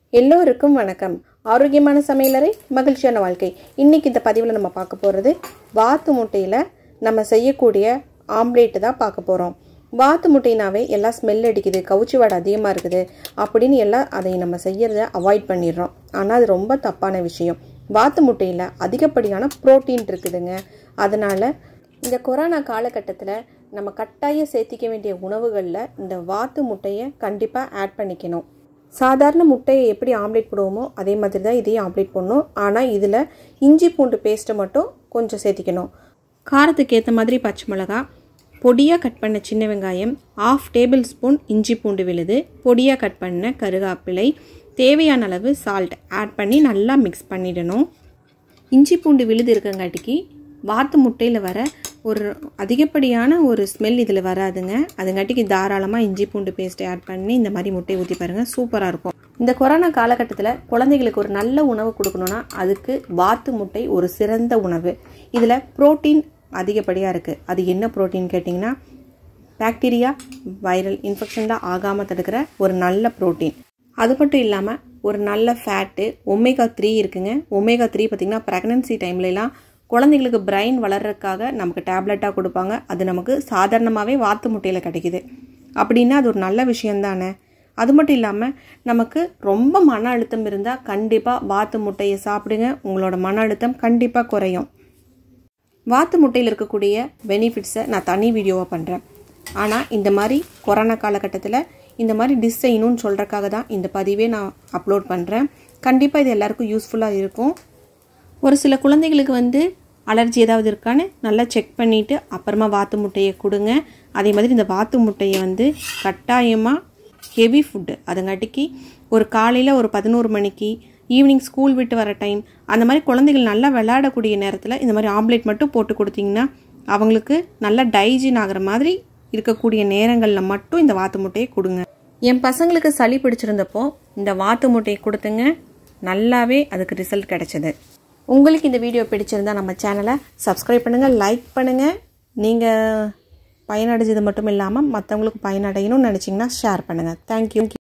எல்லோருக்கும் வணக்கம் ஆரோக்கியமான சமையலறை மகிழ்ச்சியான வாழ்க்கை இன்னைக்கு இந்த பதிவில் நம்ம பார்க்க போகிறது வாத்து முட்டையில் நம்ம செய்யக்கூடிய ஆம்லேட்டு தான் பார்க்க போகிறோம் வாத்து முட்டைனாவே எல்லாம் ஸ்மெல் அடிக்குது கவுச்சி வாடை அதிகமாக இருக்குது அப்படின்னு எல்லாம் அதை நம்ம செய்யறத அவாய்ட் பண்ணிடுறோம் ஆனால் அது ரொம்ப தப்பான விஷயம் வாத்து முட்டையில் அதிகப்படியான புரோட்டீன் இருக்குதுங்க அதனால் இந்த கொரோனா காலகட்டத்தில் நம்ம கட்டாயம் சேர்த்திக்க வேண்டிய உணவுகளில் இந்த வாத்து முட்டையை கண்டிப்பாக ஆட் பண்ணிக்கணும் சாதாரண முட்டையை எப்படி ஆம்லேட் போடுவோமோ அதே மாதிரி தான் இதையும் ஆம்லேட் பண்ணணும் ஆனால் இதில் இஞ்சி பூண்டு பேஸ்ட்டை மட்டும் கொஞ்சம் சேர்த்திக்கணும் காரத்துக்கு ஏற்ற மாதிரி பச்சை மிளகா பொடியாக கட் பண்ண சின்ன வெங்காயம் ஆஃப் டேபிள் ஸ்பூன் இஞ்சி பூண்டு விழுது பொடியாக கட் பண்ண கருகாப்பிலை தேவையான அளவு சால்ட் ஆட் பண்ணி நல்லா மிக்ஸ் பண்ணிடணும் இஞ்சி பூண்டு விழுது இருக்கங்காட்டிக்கு வாத்து முட்டையில் வர ஒரு அதிகப்படியான ஒரு ஸ்மெல் இதில் வராதுங்க அதுங்காட்டிக்கு தாராளமாக இஞ்சி பூண்டு பேஸ்ட்டை ஆட் பண்ணி இந்த மாதிரி முட்டையை ஊற்றி பாருங்கள் சூப்பராக இருக்கும் இந்த கொரோனா காலகட்டத்தில் குழந்தைகளுக்கு ஒரு நல்ல உணவு கொடுக்கணுன்னா அதுக்கு வாத்து முட்டை ஒரு சிறந்த உணவு இதில் புரோட்டீன் அதிகப்படியாக இருக்குது அது என்ன புரோட்டீன் கேட்டிங்கன்னா பாக்டீரியா வைரல் இன்ஃபெக்ஷன்லாம் ஆகாமல் தடுக்கிற ஒரு நல்ல புரோட்டீன் அது மட்டும் இல்லாமல் ஒரு நல்ல ஃபேட்டு ஒமேகா த்ரீ இருக்குங்க ஒமேகா த்ரீ பார்த்திங்கன்னா ப்ரெக்னன்சி டைம்லலாம் குழந்தைங்களுக்கு பிரைன் வளர்கிறதுக்காக நமக்கு டேப்லெட்டாக கொடுப்பாங்க அது நமக்கு சாதாரணமாகவே வாத்து முட்டையில் கிடைக்கிது அப்படின்னா அது ஒரு நல்ல விஷயந்தானே அது மட்டும் இல்லாமல் நமக்கு ரொம்ப மன அழுத்தம் இருந்தால் கண்டிப்பாக வாத்து முட்டையை சாப்பிடுங்க உங்களோட மன அழுத்தம் கண்டிப்பாக குறையும் வாத்து முட்டையில் இருக்கக்கூடிய பெனிஃபிட்ஸை நான் தனி வீடியோவாக பண்ணுறேன் ஆனால் இந்த மாதிரி கொரோனா காலகட்டத்தில் இந்த மாதிரி டிஷ் செய்யணும்னு சொல்கிறக்காக தான் இந்த பதிவே நான் அப்லோட் பண்ணுறேன் கண்டிப்பாக இது எல்லாருக்கும் யூஸ்ஃபுல்லாக இருக்கும் ஒரு சில குழந்தைகளுக்கு வந்து அலர்ஜி ஏதாவது இருக்கான்னு நல்லா செக் பண்ணிவிட்டு அப்புறமா வாத்து முட்டையை கொடுங்க அதே மாதிரி இந்த வாத்து முட்டையை வந்து கட்டாயமாக ஹெவி ஃபுட்டு அதுங்காட்டிக்கு ஒரு காலையில் ஒரு பதினோரு மணிக்கு ஈவினிங் ஸ்கூல் விட்டு வர டைம் அந்த மாதிரி குழந்தைகள் நல்லா விளையாடக்கூடிய நேரத்தில் இந்த மாதிரி ஆம்லேட் மட்டும் போட்டு கொடுத்தீங்கன்னா அவங்களுக்கு நல்லா டைஜின் ஆகிற மாதிரி இருக்கக்கூடிய நேரங்களில் மட்டும் இந்த வாத்து முட்டையை கொடுங்க என் பசங்களுக்கு சளி பிடிச்சிருந்தப்போ இந்த வாத்து முட்டையை கொடுத்துங்க நல்லாவே அதுக்கு ரிசல்ட் கிடைச்சது உங்களுக்கு இந்த வீடியோ பிடிச்சிருந்தா நம்ம சேனலை சப்ஸ்கிரைப் பண்ணுங்கள் லைக் பண்ணுங்கள் நீங்கள் பயனடைஞ்சது மட்டும் இல்லாமல் மற்றவங்களுக்கு பயனடையணும்னு நினச்சிங்கன்னா ஷேர் பண்ணுங்கள் தேங்க்யூ